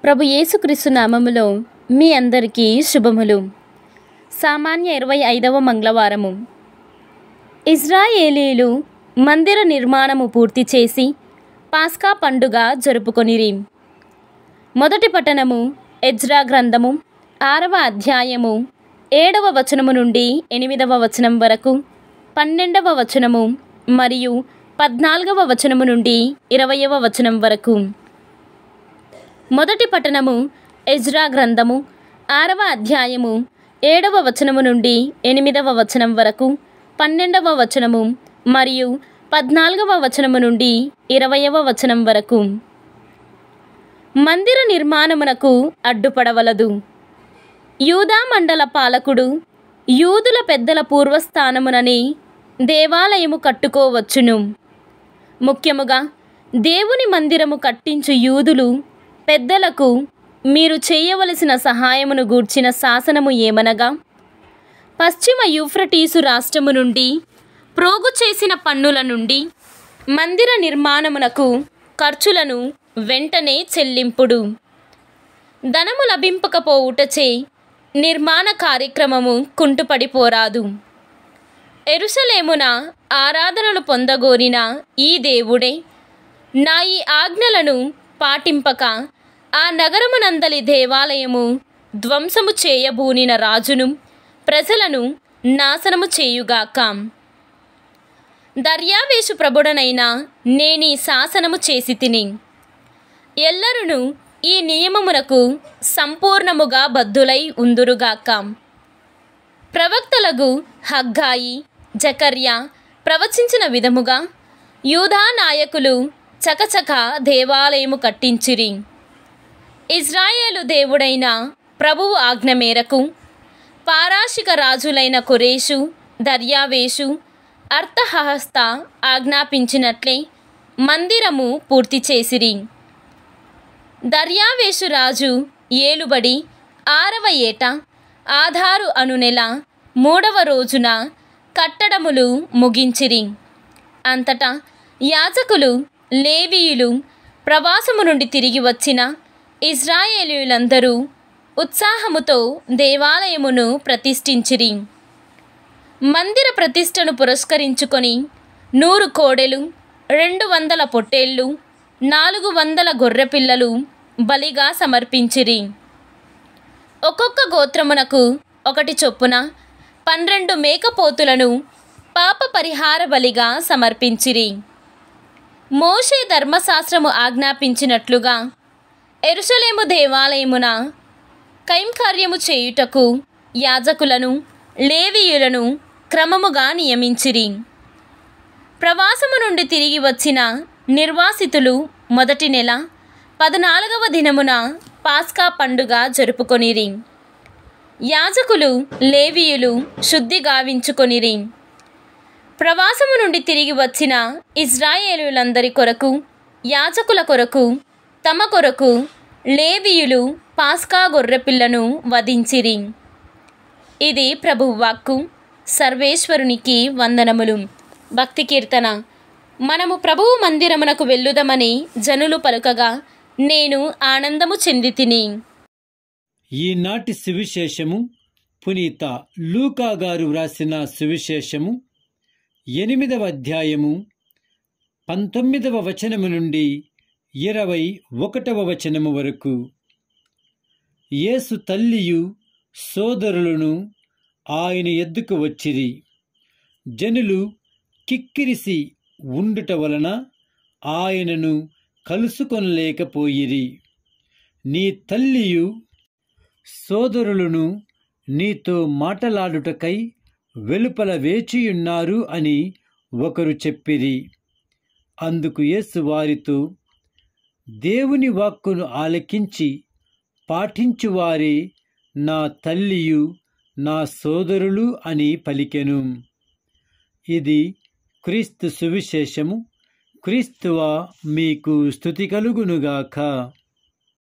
ప్రభు యేసుక్రీస్తు నామములో మీ అందరికీ శుభములు సామాన్య ఇరవై ఐదవ మంగళవారము ఇజ్రాయేలీలు మందిర నిర్మాణము పూర్తి చేసి పాస్కా పండుగ జరుపుకొనిరి మొదటి పట్టణము ఎజ్రా గ్రంథము ఆరవ అధ్యాయము ఏడవ వచనము నుండి ఎనిమిదవ వచనం వరకు పన్నెండవ వచనము మరియు పద్నాలుగవ వచనము నుండి ఇరవయవ వచనం వరకు మొదటి పట్టణము ఎజ్రా గ్రంథము ఆరవ అధ్యాయము ఏడవ వచనము నుండి ఎనిమిదవ వచనం వరకు పన్నెండవ వచనము మరియు పద్నాలుగవ వచనము నుండి ఇరవయవ వచనం వరకు మందిర నిర్మాణమునకు అడ్డుపడవలదు యూదా మండల పాలకుడు యూదుల పెద్దల పూర్వస్థానమునని దేవాలయము కట్టుకోవచ్చును ముఖ్యముగా దేవుని మందిరము కట్టించు యూదులు పెద్దలకు మీరు చేయవలసిన సహాయమును గూర్చిన శాసనము ఏమనగా పశ్చిమ యూఫ్రటీసు రాష్ట్రము నుండి ప్రోగు చేసిన పన్నుల నుండి మందిర నిర్మాణమునకు ఖర్చులను వెంటనే చెల్లింపుడు ధనము లభింపకపోవుటచే నిర్మాణ కార్యక్రమము కుంటుపడిపోరాదు ఎరుసలేమున ఆరాధనలు పొందగోరిన ఈ దేవుడే నా ఈ ఆజ్ఞలను పాటింపక ఆ నగరమునందలి దేవాలయము ధ్వంసము చేయబూనిన రాజును ప్రజలను నాశనము చేయుగాక దర్యావేషు ప్రభుడనైన నేనీ శాసనము చేసి తిని ఎల్లరును ఈ నియమమునకు సంపూర్ణముగా బద్ధులై ఉందురుగాక ప్రవక్తలకు హగ్గాయి జకర్య ప్రవచించిన విధముగా యూదా నాయకులు చకచక దేవాలయము కట్టించిరి ఇజ్రాయేలు దేవుడైన ప్రభువు ఆజ్ఞ మేరకు పారాశిక రాజులైన కొరేషు దర్యావేషు అర్థహస్త ఆజ్ఞాపించినట్లే మందిరము పూర్తి చేసిరి దర్యావేషు రాజు ఏలుబడి ఆరవ ఏట ఆధారు అను నెల మూడవ రోజున కట్టడములు ముగించిరి అంతటా యాజకులు లేవీయులు ప్రవాసము నుండి తిరిగి వచ్చిన ఇజ్రాయేలీయులందరూ ఉత్సాహముతో దేవాలయమును ప్రతిష్ఠించిరి మందిర ప్రతిష్టను పురస్కరించుకొని నూరు కోడెలు రెండు వందల పొట్టేళ్ళు నాలుగు వందల గొర్రెపిల్లలు బలిగా సమర్పించిరి ఒక్కొక్క గోత్రమునకు ఒకటి చొప్పున పన్నెండు మేకపోతులను పాప పరిహార బలిగా సమర్పించిరి మోషే ధర్మశాస్త్రము ఆజ్ఞాపించినట్లుగా ఎరుసలేము దేవాలయమున కైంకార్యము చేయుటకు యాజకులను లేవీయులను క్రమముగా నియమించిరి ప్రవాసము నుండి తిరిగి వచ్చిన నిర్వాసితులు మొదటి నెల పద్నాలుగవ దినమున పాస్కా పండుగ జరుపుకొనిరి యాజకులు లేవీయులు శుద్ధి గావించుకొనిరి ప్రవాసము నుండి తిరిగి వచ్చిన ఇజ్రాయేలులందరి కొరకు యాజకుల కొరకు తమ కొరకు లేవీయులు పాస్కా గొర్రెపిల్లను వధించిరి ఇది ప్రభువాక్కు సర్వేశ్వరునికి వందనములు భక్తి కీర్తన మనము ప్రభువు మందిరమునకు వెళ్ళుదమని జనులు పలుకగా నేను ఆనందము చెంది తిని ఈనాటి సువిశేషము పునీత లూకా గారు వ్రాసిన సువిశేషము ఎనిమిదవ అధ్యాయము పంతొమ్మిదవ వచనము నుండి ఇరవై ఒకటవ వచనము వరకు యేసు తల్లియు సోదరులను ఆయన ఎద్దుకు వచ్చిరి జనులు కిక్కిరిసి ఉండుట వలన ఆయనను కలుసుకొనలేకపోయిరి నీ తల్లియు సోదరులను నీతో మాటలాడుటకై వెలుపల వేచియున్నారు అని ఒకరు చెప్పిరి అందుకు యేసు వారితో దేవుని వాక్కును ఆలకించి పాటించువారే నా తల్లియు నా సోదరులు అని పలికెను ఇది క్రీస్తు సువిశేషము క్రీస్తువా మీకు స్థుతి కలుగునుగాక